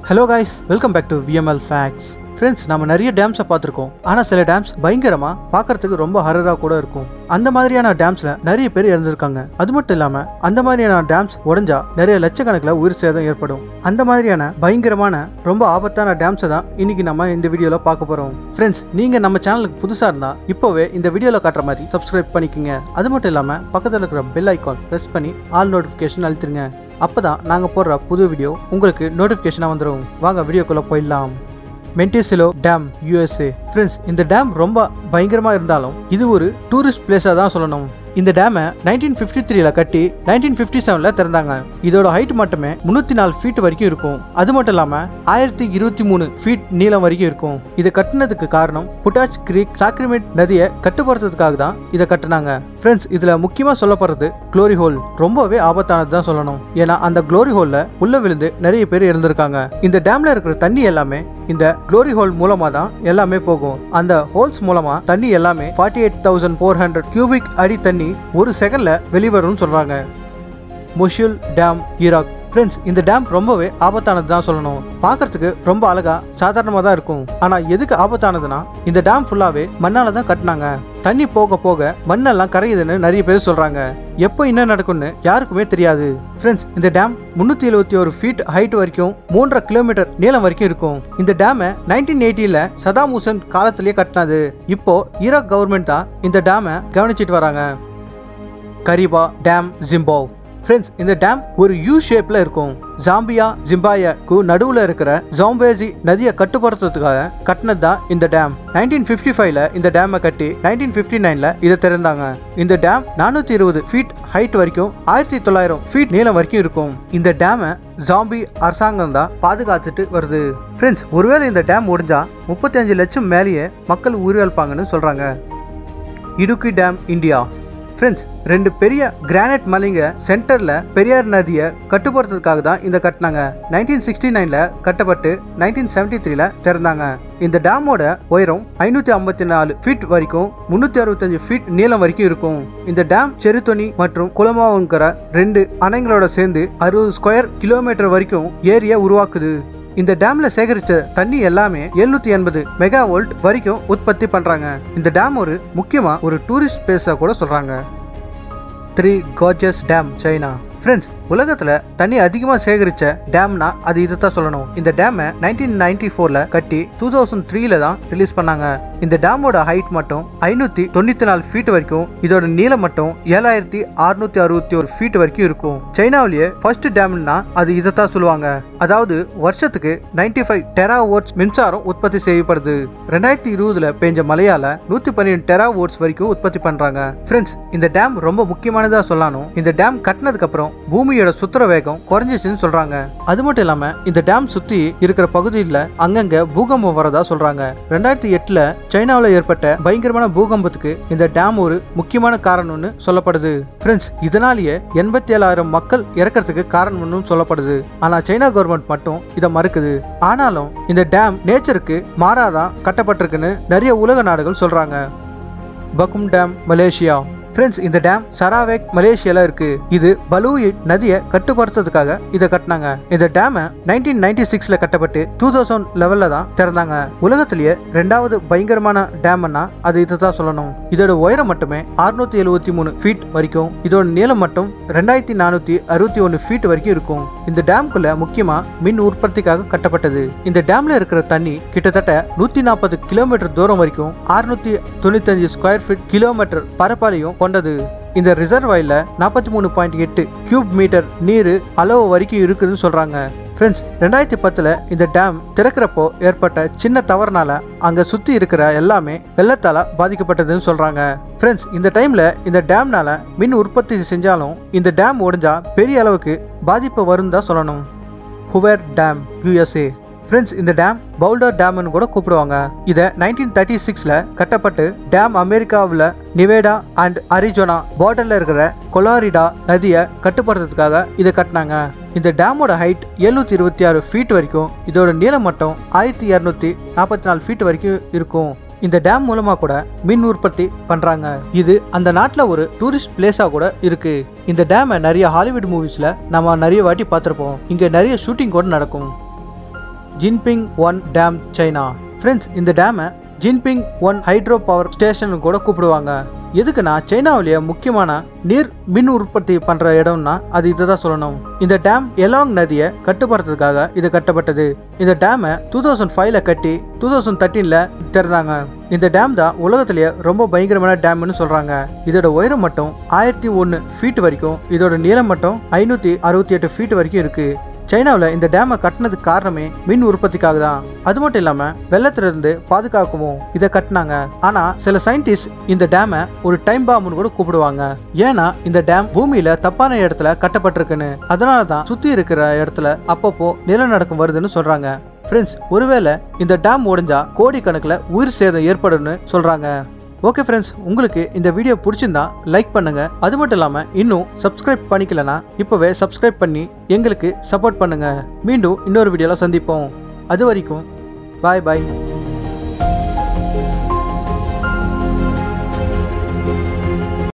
hello guys welcome back to VML facts friends நம்ம நிறைய டேம்ஸை பார்த்துருக்கோம் ஆனால் சில டேம்ஸ் பயங்கரமாக பார்க்கறதுக்கு ரொம்ப ஹரராக கூட இருக்கும் அந்த மாதிரியான டேம்ஸில் நிறைய பேர் இறந்துருக்காங்க அது மட்டும் இல்லாமல் அந்த மாதிரியான டேம்ஸ் உடஞ்சா நிறைய லட்சக்கணக்கில் உயிர் சேதம் ஏற்படும் அந்த மாதிரியான பயங்கரமான ரொம்ப ஆபத்தான டேம்ஸை தான் இன்னைக்கு நம்ம இந்த வீடியோவில் பார்க்க போகிறோம் ஃப்ரெண்ட்ஸ் நீங்கள் நம்ம சேனலுக்கு புதுசாக இருந்தால் இப்போவே இந்த வீடியோவில் காட்டுற மாதிரி சப்ஸ்கிரைப் பண்ணிக்கோங்க அது மட்டும் இல்லாமல் பக்கத்தில் இருக்கிற பெல் ஐக்கான் ப்ரெஸ் பண்ணி ஆல் நோட்டிஃபிகேஷன் அழுத்திருங்க அப்பதான் நாங்கள் போடுற புது வீடியோ உங்களுக்கு நோட்டிஃபிகேஷனாக வந்துடும் வாங்க வீடியோக்குள்ளே போயிடலாம் மென்டிசிலோ டேம் யூஎஸ்ஏ ஃப்ரெண்ட்ஸ் இந்த டேம் ரொம்ப பயங்கரமாக இருந்தாலும் இது ஒரு டூரிஸ்ட் பிளேஸாக தான் சொல்லணும் இந்த டேமை நைன்டீன் ஃபிஃப்டி த்ரீல கட்டி நைன்டீன் ஃபிஃப்டி செவனில் திறந்தாங்க இதோட ஹைட் மட்டுமே முந்நூற்றி நாலு ஃபீட் வரைக்கும் இருக்கும் அது மட்டும் இல்லாமல் ஆயிரத்தி இருபத்தி மூணு ஃபீட் நீளம் வரைக்கும் இருக்கும் இதை கட்டினதுக்கு காரணம் புட்டாச் கிரீக் சாக்ரிமேட் நதியை கட்டுப்படுத்துறதுக்காக தான் இதை கட்டினாங்க ஃப்ரெண்ட்ஸ் இதில் முக்கியமாக சொல்லப்படுறது க்ளோரி ஹோல் ரொம்பவே ஆபத்தானது தான் சொல்லணும் ஏன்னா அந்த க்ளோரி ஹோலில் உள்ள விழுந்து நிறைய பேர் இறந்திருக்காங்க இந்த டேம்ல இருக்கிற தண்ணி எல்லாமே இந்த க்ளோரி ஹோல் மூலமா தான் எல்லாமே போகும் அந்த ஹோல்ஸ் மூலமா தண்ணி எல்லாமே forty eight thousand four hundred cubic அடி தண்ணி ஒரு செகண்ட்ல வெளிவரும்னு சொல்றாங்க மொஷியூல் டேம் ஈராக் ஃப்ரெண்ட்ஸ் இந்த டேம் ரொம்பவே ஆபத்தானது தான் சொல்லணும் பார்க்கறதுக்கு ரொம்ப அழகா சாதாரணமாக தான் இருக்கும் ஆனால் எதுக்கு ஆபத்தானதுன்னா இந்த டேம் ஃபுல்லாகவே மண்ணால தான் கட்டினாங்க தண்ணி போக போக மண்ணெல்லாம் கரையுதுன்னு நிறைய பேர் சொல்றாங்க எப்போ என்ன நடக்கும்னு யாருக்குமே தெரியாது ஃப்ரெண்ட்ஸ் இந்த டேம் முன்னூத்தி எழுபத்தி ஒரு ஃபீட் ஹைட் வரைக்கும் மூன்றரை கிலோமீட்டர் நீளம் வரைக்கும் இருக்கும் இந்த டேமை நைன்டீன் எயிட்டியில் சதாம் ஹுசன் காலத்திலேயே கட்டினது இப்போ ஈராக் கவர்மெண்ட் தான் இந்த டேமை கவனிச்சிட்டு வராங்க கரிபா டேம் ஜிம்பாவ் ஃப்ரெண்ட்ஸ் இந்த டேம் ஒரு யூ ஷேப்ல இருக்கும் ஜாம்பியா ஜிம்பாயக்கு நடுவுல இருக்கிற ஜாம்பேசி நதியை கட்டுப்படுத்துறதுக்காக கட்டினது தான் இந்த டேம் நைன்டீன் பிப்டி ஃபைவ்ல இந்த டேமை கட்டி நைன்டீன் பிப்டி நைன்ல இதை திறந்தாங்க இந்த டேம் நானூத்தி இருபது ஃபீட் ஹைட் வரைக்கும் ஆயிரத்தி தொள்ளாயிரம் ஃபீட் நீளம் வரைக்கும் இருக்கும் இந்த டேமை ஜாம்பி அரசாங்கம் தான் பாதுகாத்துட்டு வருது ஃப்ரெண்ட்ஸ் ஒருவேளை இந்த டேம் முடிஞ்சா முப்பத்தி அஞ்சு லட்சம் மேலேயே மக்கள் உயிரிழப்பாங்கன்னு சொல்றாங்க இடுக்கி டேம் இந்தியா ஃப்ரெண்ட்ஸ் ரெண்டு பெரிய கிரானைட் மலைங்க சென்டர்ல பெரியார் நதியை கட்டுப்படுத்துறதுக்காக தான் இந்த கட்டினாங்க நைன்டீன் சிக்ஸ்டி நைன்ல கட்டப்பட்டு நைன்டீன் செவன்டி த்ரீல திறந்தாங்க இந்த டேமோட உயரம் ஐநூத்தி ஐம்பத்தி நாலு ஃபீட் வரைக்கும் முன்னூத்தி அறுபத்தஞ்சு ஃபீட் நீளம் வரைக்கும் இருக்கும் இந்த டேம் செருத்தொனி மற்றும் குளமாவுங்கிற ரெண்டு அணைங்களோட சேர்ந்து அறுபது ஸ்கொயர் கிலோமீட்டர் வரைக்கும் ஏரியா உருவாக்குது இந்த டேம்ல சேகரிச்ச தண்ணி எல்லாமே எழுநூத்தி எண்பது மெகா வோல்ட் வரைக்கும் உற்பத்தி பண்றாங்க இந்த டேம் ஒரு முக்கியமா ஒரு டூரிஸ்ட் பிளேஸா கூட சொல்றாங்க Three Gorges dam China friends உலகத்துல தண்ணி அதிகமா சேகரிச்ச டேம்னா அது இதுதான் சொல்லணும் இந்த டேமை நைன்டீன் நைன்டி ஃபோர்ல கட்டி டூ தௌசண்ட் த்ரீல தான் ரிலீஸ் பண்ணாங்க இந்த டேமோட ஹைட் மட்டும் ஐநூத்தி தொண்ணூத்தி நாலு ஃபீட் வரைக்கும் இதோட நீளம் மட்டும் ஏழாயிரத்தி அறுநூத்தி அறுபத்தி ஒரு ஃபீட் வரைக்கும் இருக்கும் சைனாவிலேயே ஃபர்ஸ்ட் டேம்னா அது இதைத்தான் சொல்லுவாங்க அதாவது வருஷத்துக்கு நைன்டி ஃபைவ் டெரா ஓட்ஸ் மின்சாரம் உற்பத்தி செய்யப்படுது ரெண்டாயிரத்தி இருபதுல பெஞ்ச மழையால நூத்தி பன்னிரெண்டு டெரா ஓட்ஸ் வரைக்கும் உற்பத்தி பண்றாங்க ஃப்ரெண்ட்ஸ் இந்த டேம் ரொம்ப முக்கியமானதா சொல்லணும் இந்த டேம் கட்டினதுக்கு அப்புறம் பூமியோட சுத்துற வேகம் குறைஞ்சிச்சுன்னு சொல்றாங்க அது மட்டும் இல்லாம இந்த டேம் சுத்தி இருக்கிற பகுதியில் அங்கங்க பூகம்பம் வரதா சொல்றாங்க ரெண்டாயிரத்தி எட்டுல சைனாவில் ஏற்பட்ட பயங்கரமான பூகம்பத்துக்கு இந்த டேம் ஒரு முக்கியமான காரணம்னு சொல்லப்படுது ஃப்ரெண்ட்ஸ் இதனாலேயே எண்பத்தி ஏழாயிரம் மக்கள் இறக்கறதுக்கு காரணம்னு சொல்லப்படுது ஆனா சைனா கவர்மெண்ட் மட்டும் இதை மறுக்குது ஆனாலும் இந்த டேம் நேச்சருக்கு மாறாதான் கட்டப்பட்டிருக்குன்னு நிறைய உலக நாடுகள் சொல்றாங்க பக்கும் டேம் மலேசியா ஃப்ரெண்ட்ஸ் இந்த டேம் சராவேக் மலேசியால இருக்கு இது பலூயிட் நதியை கட்டுப்படுத்துறதுக்காக இதை கட்டினாங்க இந்த டேமை நைன்டீன் நைன்டி சிக்ஸ்ல கட்டப்பட்டு டூ தௌசண்ட் லெவல்ல தான் திறந்தாங்க உலகத்திலேயே ரெண்டாவது பயங்கரமான டேம்னா அது இதுதான் சொல்லணும் இதோட உயரம் மட்டுமே அறுநூத்தி எழுபத்தி மூணு ஃபீட் வரைக்கும் இதோட நீளம் மட்டும் ரெண்டாயிரத்தி நானூத்தி அறுபத்தி ஒன்னு ஃபீட் வரைக்கும் இருக்கும் இந்த டேம்குள்ள முக்கியமா மின் உற்பத்திக்காக கட்டப்பட்டது இந்த டேம்ல இருக்கிற தண்ணி கிட்டத்தட்ட நூத்தி நாற்பது கிலோமீட்டர் தூரம் வரைக்கும் அறுநூத்தி தொண்ணூத்தஞ்சு ஸ்கொயர் ஃபீட் கிலோமீட்டர் பரப்பாலையும் கொண்டது இந்த ரிசர்வாயில நாற்பத்தி மூணு பாயிண்ட் எட்டு கியூப் மீட்டர் நீர் அளவு வரைக்கும் இருக்குதுன்னு சொல்றாங்க ஃப்ரெண்ட்ஸ் ரெண்டாயிரத்தி பத்தில் இந்த டேம் திறக்கிறப்போ ஏற்பட்ட சின்ன தவறுனால அங்கே சுற்றி இருக்கிற எல்லாமே வெள்ளத்தால் பாதிக்கப்பட்டதுன்னு சொல்கிறாங்க ஃப்ரெண்ட்ஸ் இந்த டைமில் இந்த டேம்னால மின் உற்பத்தி செஞ்சாலும் இந்த டேம் ஒடிஞ்சா பெரிய அளவுக்கு பாதிப்பு வரும் தான் சொல்லணும் ஹுவேர் டேம் யூஎஸ்ஏ ஃப்ரெண்ட்ஸ் இந்த டேம் பவுல்டர் டேம்னு கூட கூப்பிடுவாங்க இதை நைன்டீன் தேர்ட்டி சிக்ஸ்ல கட்டப்பட்டு டேம் அமெரிக்காவில் நிவேடா அண்ட் அரிஜோனா பார்டர்ல இருக்கிற கொலாரிடா நதியை கட்டுப்படுத்துறதுக்காக இதை கட்டினாங்க இந்த டேமோட ஹைட் எழுநூத்தி இருபத்தி ஆறு ஃபீட் வரைக்கும் இதோட நீளம் மட்டும் ஆயிரத்தி இரநூத்தி நாற்பத்தி நாலு ஃபீட் வரைக்கும் இருக்கும் இந்த டேம் மூலமா கூட மின் உற்பத்தி பண்றாங்க இது அந்த நாட்டுல ஒரு டூரிஸ்ட் பிளேஸா கூட இருக்கு இந்த டேமை நிறைய ஹாலிவுட் மூவிஸ்ல நம்ம நிறைய வாட்டி பார்த்திருப்போம் இங்க நிறைய ஷூட்டிங் கூட நடக்கும் Jinping one dam China friends இந்த டேமை Jinping one hydro power station கூட கூப்பிடுவாங்க எதுக்குன்னா சைனாவிலேயே முக்கியமான நீர் மின் உற்பத்தி பண்ற இடம்னா அது இதுதான் சொல்லணும் இந்த டேம் எலாங் நதியை கட்டுப்படுறதுக்காக இது கட்டப்பட்டது இந்த டேமை டூ தௌசண்ட் ஃபைவ்ல கட்டி டூ தௌசண்ட் தேர்ட்டீன்ல திறந்தாங்க இந்த டேம் தான் உலகத்திலேயே ரொம்ப பயங்கரமான டேம்னு சொல்றாங்க இதோட உயரம் மட்டும் ஆயிரத்தி ஒன்று ஃபீட் வரைக்கும் இதோட நீளம் மட்டும் ஐநூத்தி அறுபத்தி எட்டு ஃபீட் வரைக்கும் இருக்கு சைனாவில் இந்த டேமை கட்டினதுக்கு காரணமே மின் உற்பத்திக்காக தான் அது மட்டும் இல்லாம வெள்ளத்திலிருந்து பாதுகாக்கவும் இதை கட்டினாங்க ஆனா சில சயின்டிஸ்ட் இந்த டேமை ஒரு டைம் பாம்புன்னு கூட கூப்பிடுவாங்க ஏன்னா இந்த டேம் பூமியில தப்பான இடத்துல கட்டப்பட்டிருக்குன்னு அதனால தான் சுத்தி இருக்கிற இடத்துல அப்பப்போ நிலநடுக்கம் வருதுன்னு சொல்றாங்க ஃப்ரெண்ட்ஸ் ஒருவேளை இந்த டேம் உடைஞ்சா கோடிக்கணக்கில் உயிர் சேதம் ஏற்படும்னு சொல்றாங்க ஓகே ஃப்ரெண்ட்ஸ் உங்களுக்கு இந்த வீடியோ பிடிச்சிருந்தா லைக் பண்ணுங்க அது மட்டும் இல்லாம இன்னும் சப்ஸ்கிரைப் பண்ணிக்கலனா இப்பவே சப்ஸ்கிரைப் பண்ணி எங்களுக்கு சப்போர்ட் பண்ணுங்க மீண்டும் இன்னொரு வீடியோல சந்திப்போம் அது வரைக்கும் பாய் பாய்